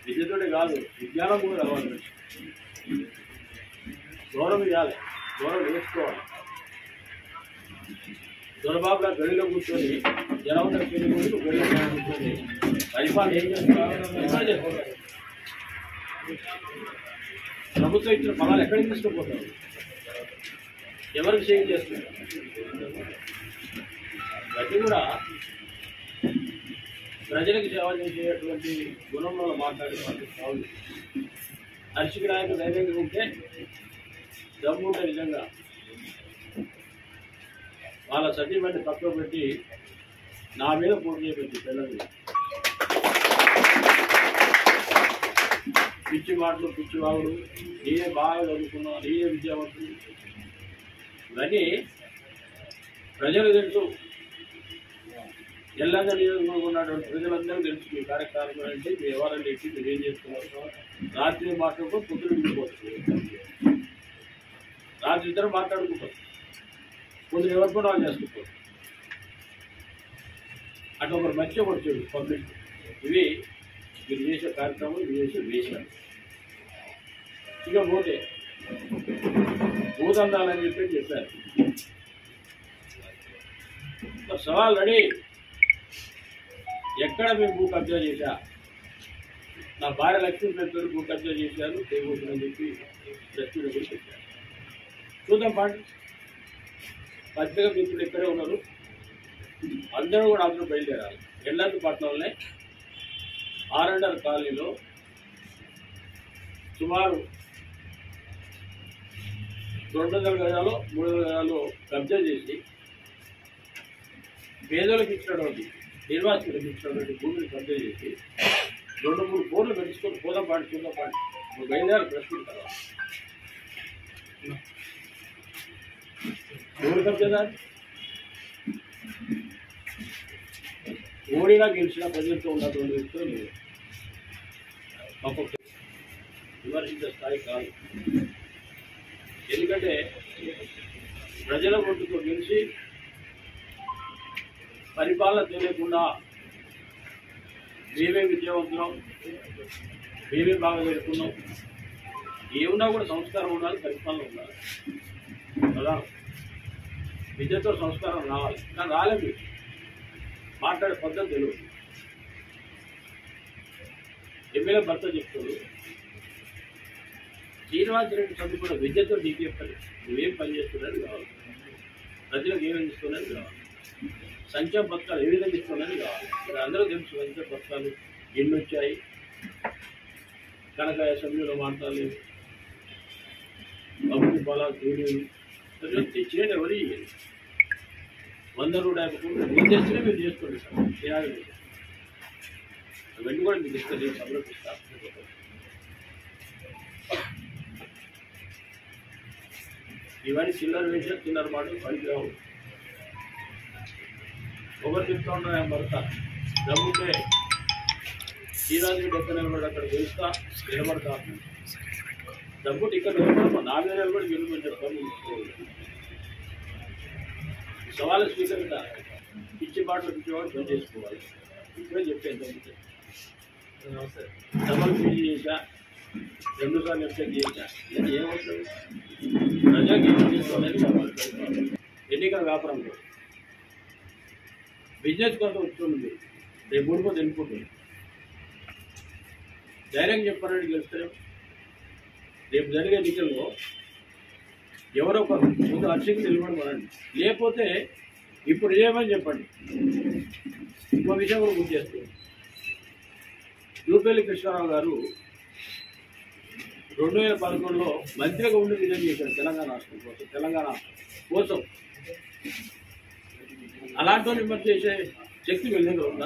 విద్యతోటి కాదు విజ్ఞానం కూడా కావాలి మనిషి. గౌరవం ఇవ్వాలి గౌరవం నేర్చుకోవాలి దొరబాబుల గడిలో కూర్చొని జనవంతర పెళ్లి ముందు గడిలో కూర్చొని పరిపాలన ఏం చేస్తున్నారు పరిపాలన చేసుకోవాలి. ప్రభుత్వం ఇచ్చిన ఫలాలు ఎక్కడికి తీసుకుపోతారు ఎవరికి చేంజ్ చేస్తున్నారు అది కూడా ప్రజలకు సేవ చేసేటువంటి గుణంలో మాట్లాడే వాళ్ళు కావాలి హర్షిక నాయకు ధైర్యంగా ఉంటే దమ్ము ఉంటే నిజంగా వాళ్ళ సతీమణి తక్కువ పెట్టి నా మీద పోటీ చేపెట్టి పిల్లలు పిచ్చి మాటలు పిచ్చి వాగుడు నేనే బాగా చదువుకున్నా నేనే విద్యావంతుడు ఇవన్నీ ప్రజలు తెలుసు ఎల్లంగా నియోజకవర్గం ఉన్నటువంటి ప్రజలందరూ తెలుసు మీ కార్యక్రమం అంటే మీ ఎవరైనా ఎక్కి మీరు ఏం చేస్తున్నారు రాత్రి మాట్లాడుకో పొద్దున విడిపోతుంది రాత్రి ఇద్దరు మాట్లాడుకుంటారు పొద్దున ఎవరు కూడా వాళ్ళు చేసుకుంటారు అటు ఒకరు మంచి ఒకటి చెడు పబ్లిక్ ఇవి మీరు చేసే కార్యక్రమం మీరు చేసే వేషాలు ఇక పోతే భూదండాలని చెప్పి చెప్పారు ఒక సవాల్ రెడీ ఎక్కడ మేము భూ కబ్జా చేశా నా భార్య లక్ష్మీ పేరు భూ కబ్జా చేశారు చేయబోతుందని చెప్పి దక్షిణ కూడా చెప్పారు చూద్దాం పాటు పత్రిక మిత్రులు ఇక్కడే ఉన్నారు అందరూ కూడా అందరూ బయలుదేరాలి ఎల్లందు పట్టణంలోనే ఆర్ఎండర్ కాలనీలో సుమారు రెండు వందల గజాలు మూడు వందల గజాలు కబ్జా చేసి పేదలకు ఇచ్చినటువంటి నిర్వాసితులకు ఇచ్చినటువంటి భూమిని కబ్జా చేసి రెండు మూడు కోట్లు పెంచుకొని పోదాం పాటి చూద్దాం పాటి నువ్వు బయలుదేరి ప్రశ్నించాలి ఎవరు కబ్జాదారు ఓడినా గెలిచినా ప్రజలతో ఉన్నటువంటి వ్యక్తులు మీరు ఒక్కొక్క విమర్శించే స్థాయి కాదు ఎందుకంటే ప్రజల ఓటుతో గెలిచి పరిపాలన తెలియకుండా మేమే విద్యావంతులం మేమే బాగా జరుపుకున్నాం ఏమున్నా కూడా సంస్కారం ఉండాలి పరిపాలన ఉండాలి ప్రధానం విద్యతో సంస్కారం రావాలి కానీ రాలేదు మాట్లాడే పద్ధతి తెలియదు ఎమ్మెల్యే భర్త చెప్తాడు శ్రీనివాస్ రెడ్డి చదువుకున్న విద్యతో నీకు చెప్పాలి నువ్వేం పని చేస్తున్నది కావాలి ప్రజలకు ఏమేమి ఇస్తున్నది కావాలి సంక్షేమ పథకాలు ఏ విధంగా ఇస్తున్నది కావాలి ఇక్కడ అందరూ తెలుసు సంక్షేమ పథకాలు ఎన్ని వచ్చాయి కనుక అసెంబ్లీలో మాట్లాడలేదు అభివృద్ధి పొలాలు తెలియదు తెచ్చినా ఎవరు ఇయ్యరు. వంద నూట యాభై కోట్లు మీరు తెచ్చినా మీరు చేసుకోండి సార్ చేయాలి మీరు. అవన్నీ కూడా మీకు ఇస్తారు నేను సమర్పిస్తా ఇవన్నీ చిల్లర వేసారు చిల్లర మాటలు పనికి రావు ఒకరు చెప్తా ఉన్నా భర్త డబ్బుతే శ్రీరాజు ఎక్కడ నిలబడి అక్కడ వేస్తా నిలబడతా డబ్బు టికెట్ నిలబడమా నా మీద నిలబడి గెలుమని చెప్తాను సవాలు స్వీకరిత పిచ్చి పాటలు పిచ్చివాడు పని చేసుకోవాలి ఇప్పుడే చెప్పాను డబ్బుతే డబల్ పీజీ చేశా రెండు సార్లు ఎఫ్టెక్ చేశా ఇది ఏమవుతుంది ప్రజలకు ఏం చేసుకోవాలని చెప్పాలి. ఎన్నికల వ్యాపారం లేదు. బిజినెస్ కొరత వస్తుంది రేపు ఊడిపోతే వెళ్ళిపోతుంది ధైర్యం చెప్పారని గెలుస్తారు రేపు జరిగే ఎన్నికల్లో ఎవరో ఒకరు ముందు హర్షికి నిలబడమనండి లేకపోతే ఇప్పుడు ఏమని చెప్పండి ఇంకో విషయం కూడా గుర్తు చేస్తుంది జూపల్లి కృష్ణారావు గారు రెండు వేల పదకొండులో మంత్రిగా ఉండి రిజైన్ చేశారు తెలంగాణ రాష్ట్రం కోసం తెలంగాణ కోసం అలాంటి వాళ్ళు విమర్శ చేసే శక్తి వీళ్ళ దగ్గర ఉందా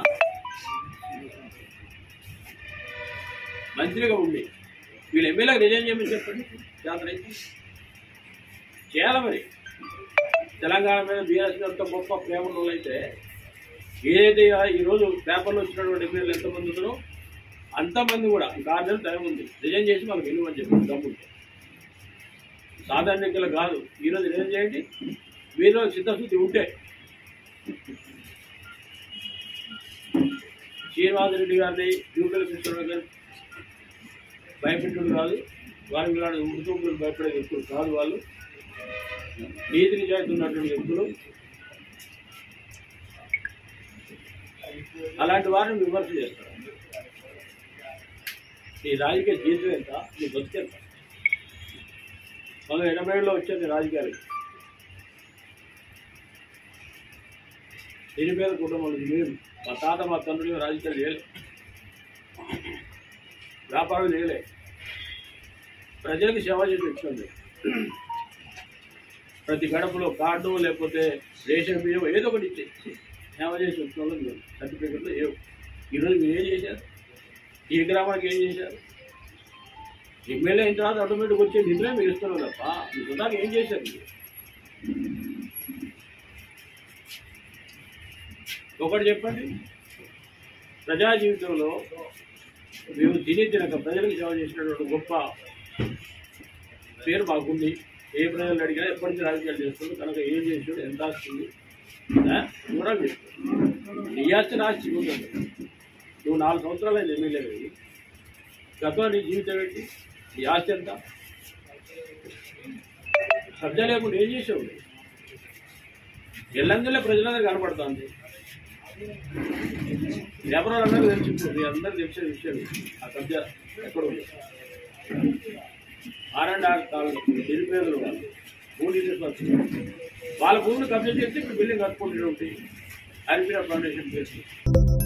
మంత్రిగా ఉండి వీళ్ళు ఎమ్మెల్యేగా రిజైన్ చేయమని చెప్పండి జాతర అయితే చేయాలి మరి తెలంగాణ మీద బీఆర్ఎస్ అంత గొప్ప ప్రేమ ఉన్న వాళ్ళైతే ఏదైతే ఈరోజు పేపర్లో వచ్చినటువంటి ఎమ్మెల్యేలు ఎంతమంది ఉన్నారో అంతమంది కూడా ఇంకా ఆరు నెలలు టైం ఉంది రిజైన్ చేసి మనకు వెళ్ళమని చెప్పి దమ్ముంటే సాధారణ ఎన్నికలు కాదు ఈరోజు రిజైన్ చేయండి మీలో చిత్తశుద్ధి ఉంటే శ్రీనివాసరెడ్డి గారిని జూపల్లి కృష్ణరావు గారిని భయపెట్టుడు కాదు వాళ్ళు ఇలాంటి ఉడుతూ భయపడే వ్యక్తులు కాదు వాళ్ళు నీతి నిజాయితీ ఉన్నటువంటి వ్యక్తులు అలాంటి వారిని విమర్శ చేస్తారు నీ రాజకీయ జీవితం ఎంత నీ బతుకెంత మనం ఎనభై ఏళ్ళలో వచ్చేది రాజకీయాలు నిరుపేద కుటుంబాలు మేము మా తాత మా తండ్రులు రాజకీయాలు చేయలే వ్యాపారం చేయలే ప్రజలకు సేవ చేసి వచ్చింది ప్రతి గడపలో కార్డు లేకపోతే రేషన్ బియ్యం ఏదో ఒకటి ఇచ్చి సేవ చేసి వచ్చిన వాళ్ళు మీరు సర్టిఫికెట్లు ఏవు ఈరోజు మీరు ఏం చేశారు ఈ గ్రామానికి ఏం చేశారు ఎమ్మెల్యే అయిన తర్వాత ఆటోమేటిక్ వచ్చే నిధులే మీరు ఇస్తున్నారు తప్ప మీ సొంతానికి ఏం చేశారు మీరు ఒకటి చెప్పండి ప్రజా జీవితంలో మేము తిని తినక ప్రజలకు సేవ చేసినటువంటి గొప్ప పేరు మాకుంది ఏ ప్రజలు అడిగినా ఎప్పటి నుంచి రాజకీయాలు చేస్తుంది కనుక ఏం చేసాడు ఎంత వస్తుంది కూడా నీ ఆస్తి నా ఆస్తి ఉంటుంది నువ్వు నాలుగు సంవత్సరాలు అయింది ఎమ్మెల్యే అయ్యి గతంలో నీ జీవితం ఏంటి నీ ఆస్తి ఎంత సబ్జా లేకుండా ఏం చేసావు ఎల్లందరిలో ప్రజలందరూ కనపడుతుంది ఎవరో అందరూ తెలిసిపోతుంది అందరూ తెలిసే విషయం ఇది. ఆ కబ్జా ఎక్కడ ఉంది ఆర్ అండ్ ఆర్ కాలం నిరుపేదలు వాళ్ళు భూమి తీసుకొచ్చి వాళ్ళ భూమిని కబ్జా చేస్తే ఇప్పుడు బిల్డింగ్ కట్టుకుంటూ ఉంటాయి హరిపిన ఫౌండేషన్ చేసి